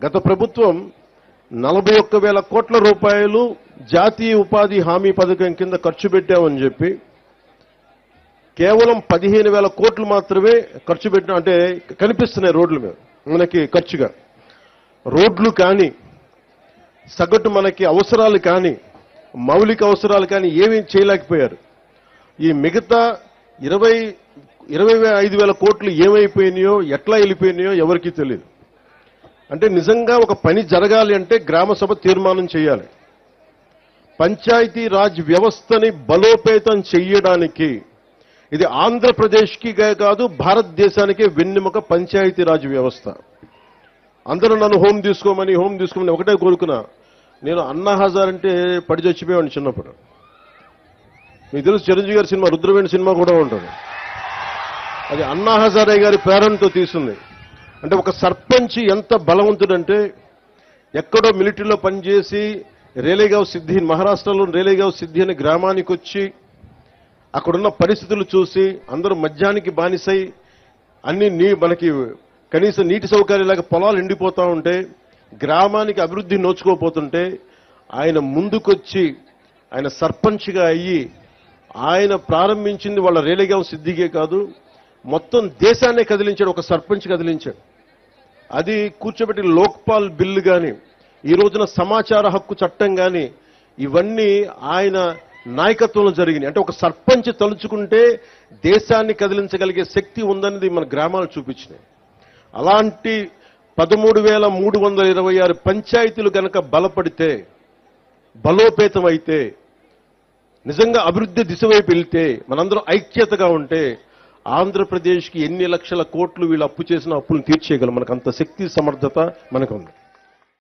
గత ప్రభుత్వం నలభై ఒక్క వేల కోట్ల రూపాయలు జాతీయ ఉపాధి హామీ పథకం కింద ఖర్చు పెట్టామని చెప్పి కేవలం పదిహేను వేల కోట్లు మాత్రమే ఖర్చు పెట్టిన అంటే కనిపిస్తున్నాయి రోడ్ల మీద మనకి ఖర్చుగా రోడ్లు కానీ సగటు మనకి అవసరాలు కానీ మౌలిక అవసరాలు కానీ ఏమీ చేయలేకపోయారు ఈ మిగతా ఇరవై ఇరవై వే- ఐదు వేల కోట్లు ఏమైపోయినాయో ఎట్లా వెళ్ళిపోయినాయో ఎవరికీ తెలియదు అంటే నిజంగా ఒక పని జరగాలి అంటే గ్రామ సభ తీర్మానం చేయాలి పంచాయతీ రాజ్ వ్యవస్థని బలోపేతం చెయ్యడానికి ఇది ఆంధ్రప్రదేశ్కి కాదు భారతదేశానికే వెన్నెముక పంచాయతీ రాజ్ వ్యవస్థ అందరూ నన్ను హోమ్ తీసుకోమని హోమ్ తీసుకోమని ఒకటే కోరుకున్నా నేను అన్నా హజార్ అంటే పడి చచ్చిపోయాను చిన్నప్పుడు మీకు తెలుసు చిరంజీవి గారి సినిమా రుద్రవేణి సినిమా కూడా ఉంటుంది అది అన్నా హజారే గారి ప్రేరణతో తీసింది అంటే ఒక సర్పంచ్ ఎంత బలవంతుడంటే ఎక్కడో మిలిటరీలో పనిచేసి రేలేగావ్ సిద్ధి మహారాష్ట్రలో రేలేగావ్ సిద్ధి అనే గ్రామానికి వచ్చి అక్కడున్న పరిస్థితులు చూసి అందరూ మద్యానికి బానిసై అన్ని నీ మనకి కనీసం నీటి సౌకర్యాలు పొలాలు ఎండిపోతా ఉంటే గ్రామానికి అభివృద్ధి నోచుకోపోతుంటే ఆయన ముందుకొచ్చి ఆయన సర్పంచ్గా అయ్యి ఆయన ప్రారంభించింది వాళ్ళ రేలేగావ్ సిద్ధిగే కాదు మొత్తం దేశాన్నే కదిలించాడు ఒక సర్పంచ్ కదిలించాడు అది కూర్చోబెట్టి లోక్పాల్ బిల్లు కానీ ఈ రోజున సమాచార హక్కు చట్టం కానీ ఇవన్నీ ఆయన నాయకత్వంలో జరిగినాయి అంటే ఒక సర్పంచ్ తలుచుకుంటే దేశాన్ని కదిలించగలిగే శక్తి ఉందనేది మన గ్రామాలు చూపించినాయి అలాంటి పదమూడు వేల మూడు వందల ఇరవై ఆరు పంచాయతీలు గనక బలపడితే బలోపేతం అయితే నిజంగా అభివృద్ధి దిశ వైపు వెళ్తే మనందరం ఐక్యతగా ఉంటే ఆంధ్రప్రదేశ్కి ఎన్ని లక్షల కోట్లు వీళ్ళు అప్పు చేసిన అప్పులు తీర్చేయగలం మనకు అంత శక్తి సమర్థత మనకు ఉంది